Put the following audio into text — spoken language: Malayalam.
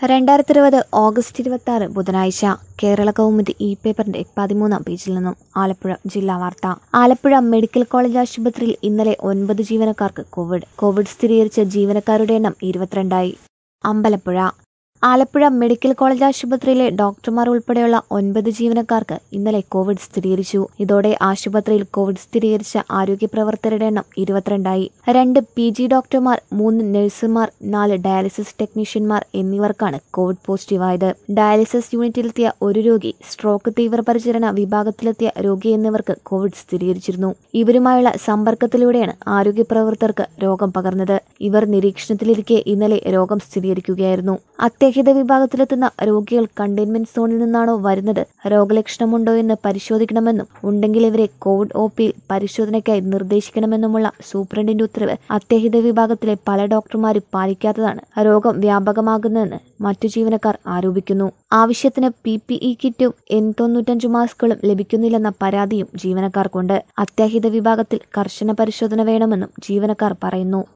രണ്ടായിരത്തി ഇരുപത് ഓഗസ്റ്റ് ഇരുപത്തി ആറ് ബുധനാഴ്ച കേരള കൗമുദി ഇ പേപ്പറിന്റെ പതിമൂന്നാം പേജിൽ നിന്നും ആലപ്പുഴ ജില്ലാ വാർത്ത ആലപ്പുഴ മെഡിക്കൽ കോളേജ് ആശുപത്രിയിൽ ഇന്നലെ ഒൻപത് ജീവനക്കാർക്ക് കോവിഡ് കോവിഡ് സ്ഥിരീകരിച്ച ജീവനക്കാരുടെ എണ്ണം ഇരുപത്തിരണ്ടായി അമ്പലപ്പുഴ ആലപ്പുഴ മെഡിക്കൽ കോളേജ് ആശുപത്രിയിലെ ഡോക്ടർമാർ ഉൾപ്പെടെയുള്ള ഒൻപത് ജീവനക്കാർക്ക് ഇന്നലെ കോവിഡ് സ്ഥിരീകരിച്ചു ഇതോടെ ആശുപത്രിയിൽ കോവിഡ് സ്ഥിരീകരിച്ച ആരോഗ്യ പ്രവർത്തകരുടെ എണ്ണം ഇരുപത്തിരണ്ടായി രണ്ട് പി ജി ഡോക്ടർമാർ മൂന്ന് നഴ്സുമാർ നാല് ഡയാലിസിസ് ടെക്നീഷ്യന്മാർ എന്നിവർക്കാണ് കോവിഡ് പോസിറ്റീവായത് ഡയാലിസിസ് യൂണിറ്റിലെത്തിയ ഒരു രോഗി സ്ട്രോക്ക് തീവ്രപരിചരണ വിഭാഗത്തിലെത്തിയ രോഗി എന്നിവർക്ക് കോവിഡ് സ്ഥിരീകരിച്ചിരുന്നു ഇവരുമായുള്ള സമ്പർക്കത്തിലൂടെയാണ് ആരോഗ്യ പ്രവർത്തകർക്ക് രോഗം പകർന്നത് ഇവർ നിരീക്ഷണത്തിലിരിക്കെ ഇന്നലെ രോഗം സ്ഥിരീകരിക്കുകയായിരുന്നു അത്യാഹിത വിഭാഗത്തിലെത്തുന്ന രോഗികൾ കണ്ടെയ്ൻമെന്റ് സോണിൽ നിന്നാണോ വരുന്നത് രോഗലക്ഷണമുണ്ടോ എന്ന് പരിശോധിക്കണമെന്നും ഉണ്ടെങ്കിൽ ഇവരെ കോവിഡ് ഒ പിയിൽ പരിശോധനയ്ക്കായി നിർദ്ദേശിക്കണമെന്നുമുള്ള സൂപ്രണ്ടിന്റെ ഉത്തരവ് അത്യാഹിത വിഭാഗത്തിലെ പല ഡോക്ടർമാരും പാലിക്കാത്തതാണ് രോഗം വ്യാപകമാകുന്നതെന്ന് മറ്റു ജീവനക്കാർ ആരോപിക്കുന്നു ആവശ്യത്തിന് പി പി ഇ കിറ്റും എൻ തൊണ്ണൂറ്റഞ്ച് മാസ്കുകളും ലഭിക്കുന്നില്ലെന്ന പരാതിയും ജീവനക്കാർക്കുണ്ട് അത്യാഹിത വിഭാഗത്തിൽ കർശന പരിശോധന വേണമെന്നും ജീവനക്കാർ പറയുന്നു